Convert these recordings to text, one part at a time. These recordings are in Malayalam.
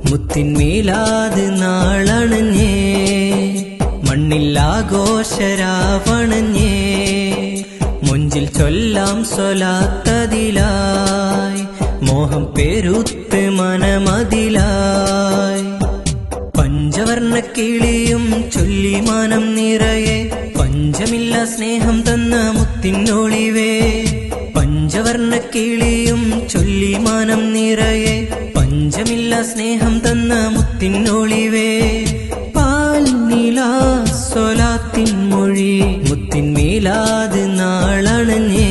മുത്തിന്മേലാത് നാളണഞ്ഞേ മണ്ണില്ലാഘോഷരാവണഞ്ഞേ മുഞ്ചിൽ ചൊല്ലാം സ്വലാത്തതിലായി മോഹം പെരുത്ത് മനമതിലായി പഞ്ചവർണ്ണ കിളിയും ചൊല്ലി മാനം നിറയെ പഞ്ചമില്ല സ്നേഹം തന്ന മുത്തിനൊളിവേ പഞ്ചവർണ്ണ കിളിയും ചൊല്ലി മാനം നിറയെ പഞ്ചമില്ല സ്നേഹം തന്ന മുത്തിനൊളിവേ പാൽ നിലാ സൊലാത്തിൻ മൊഴി മുത്തിന്മേലാത് നാളണഞ്ഞേ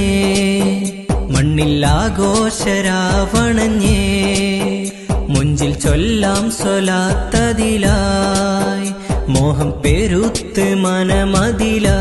മണ്ണില്ലാഘോഷരാവണഞ്ഞേ മുഞ്ചിൽ ചൊല്ലാം സ്വലാത്തതിലായി മോഹം പെരുത്ത് മനമതിലാ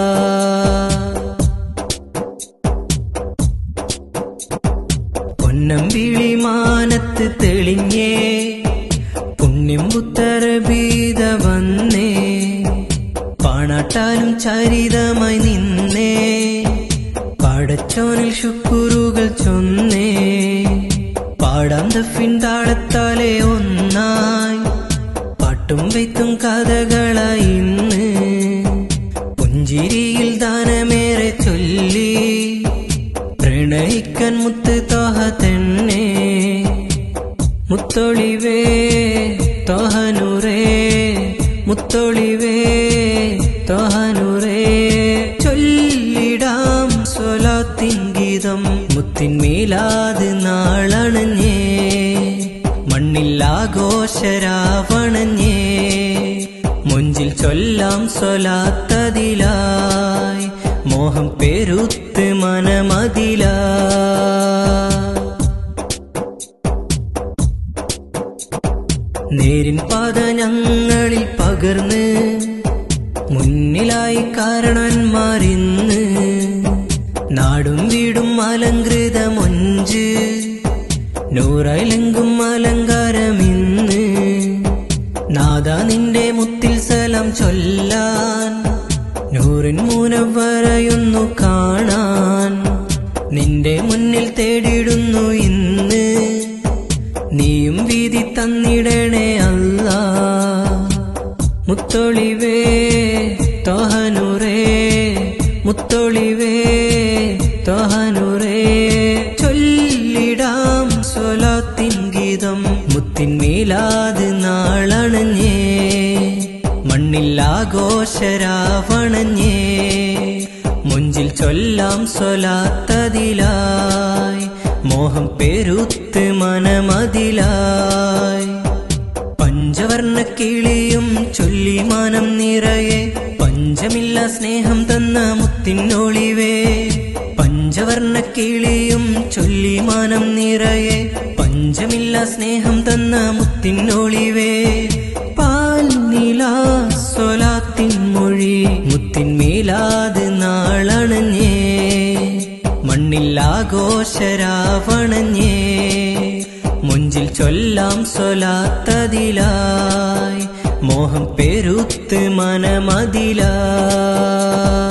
പൊന്നം വിളിമാനത്ത് തെളിഞ്ഞേ പുണ്യം പുത്തരബീത വന്നേ പാണാട്ടാലും ചരിതമായി നിന്നേ പാടച്ചോനിൽ ശുക്കുറുകൾ ചൊന്നേ പാടാം ദഫിൻ താളത്താലെ ഒന്നായി പാട്ടും വെയ്ത്തും കഥകളായി ഇന്ന് പുഞ്ചിരിയിൽ ദാനമേറെ ചൊല്ലി പ്രണയിക്കാൻ മുത്ത് തോഹ തന്നെ മുത്തൊളിവേ തോഹനൂറേ മുത്തൊളിവേ തോഹനൂറേ ചൊല്ലിടാം സ്വലാത്തിൻ ഗീതം മുത്തിന്മേലാത് നാളണഞ്ഞേ മണ്ണില്ലാഘോഷരാവണഞ്ഞേ മുഞ്ചിൽ ചൊല്ലാം സ്വലാത്തതിലായി മോഹം പെരുത്ത് മനമതിലാ നേരിൻ പാത ഞങ്ങളിൽ പകർന്ന് മുന്നിലായി കാരണന്മാരിന്ന് നാടും വീടും അലങ്കൃത മൊഞ്ച് നൂറയിലെങ്കും അലങ്കാരമിന്ന് നാദ നിന്റെ മുത്തിൽ സലം ചൊല്ലാൻ നൂറിൻ മൂനവരയൊന്നു കാണാൻ നിന്റെ മുന്നിൽ തേടിടുന്നു ഇന്ന് നീയും വീതി തന്നിടണേ അല്ല മുത്തൊളിവേ തോഹനൂറേ മുത്തൊളിവേ തോഹനൂറേ ചൊല്ലിടാം സ്വലാത്തിൻ ഗീതം മുത്തിന്മേലാത് നാളണഞ്ഞേ മണ്ണില്ലാഘോഷരാവണഞ്ഞേ മുഞ്ചിൽ ചൊല്ലാം സ്വലാത്തതിലായി മോഹം പെരുത്ത് മനമതിലായി പഞ്ചവർണ്ണ കിളിയും ചൊല്ലി മാനം നിറയെ പഞ്ചമില്ല സ്നേഹം തന്ന മുത്തിനൊളിവേ പഞ്ചവർണ്ണ കിളിയും ചൊല്ലി മാനം നിറയെ പഞ്ചമില്ല സ്നേഹം തന്ന മുത്തിനൊളിവേ പാൽ നിലാ സ്വലാത്തിൻ മൊഴി മുത്തിന്മേലാത് നാളണഞ്ഞേ മണ്ണില്ലാഘോഷരാവണഞ്ഞേ മുഞ്ചിൽ ചൊല്ലാം സ്വലാത്തതിലായി മോഹം പെരുത്ത് മനമതിലാ